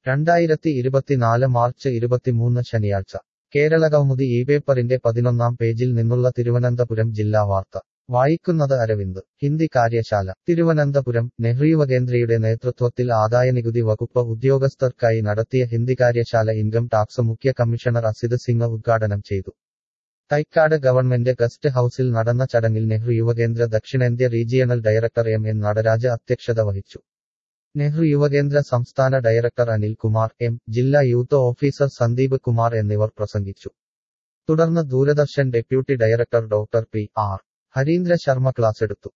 രണ്ടായിരത്തി ഇരുപത്തിനാല് മാർച്ച് ഇരുപത്തിമൂന്ന് ശനിയാഴ്ച കേരളകൗമുദി ഈ പേപ്പറിന്റെ പതിനൊന്നാം പേജിൽ നിന്നുള്ള തിരുവനന്തപുരം ജില്ലാ വാർത്ത വായിക്കുന്നത് അരവിന്ദ് ഹിന്ദി കാര്യശാല തിരുവനന്തപുരം നെഹ്റു യുവകേന്ദ്രയുടെ നേതൃത്വത്തിൽ ആദായനികുതി വകുപ്പ് ഉദ്യോഗസ്ഥർക്കായി നടത്തിയ ഹിന്ദി കാര്യശാല ഇൻകം ടാക്സ് മുഖ്യ കമ്മീഷണർ അസിത് സിംഗ് ഉദ്ഘാടനം ചെയ്തു തൈക്കാട് ഗവൺമെന്റ് ഗസ്റ്റ് ഹൌസിൽ നടന്ന ചടങ്ങിൽ നെഹ്റു യുവകേന്ദ്ര ദക്ഷിണേന്ത്യ regional director M N Nataraja അധ്യക്ഷത വഹിച്ചു നെഹ്റു യുവകേന്ദ്ര സംസ്ഥാന ഡയറക്ടർ അനിൽ കുമാർ എം ജില്ലാ യൂത്ത് ഓഫീസർ സന്ദീപ് കുമാർ എന്നിവർ പ്രസംഗിച്ചു തുടർന്ന് Doordarshan deputy director doctor P R Harindra Sharma class എടുത്തു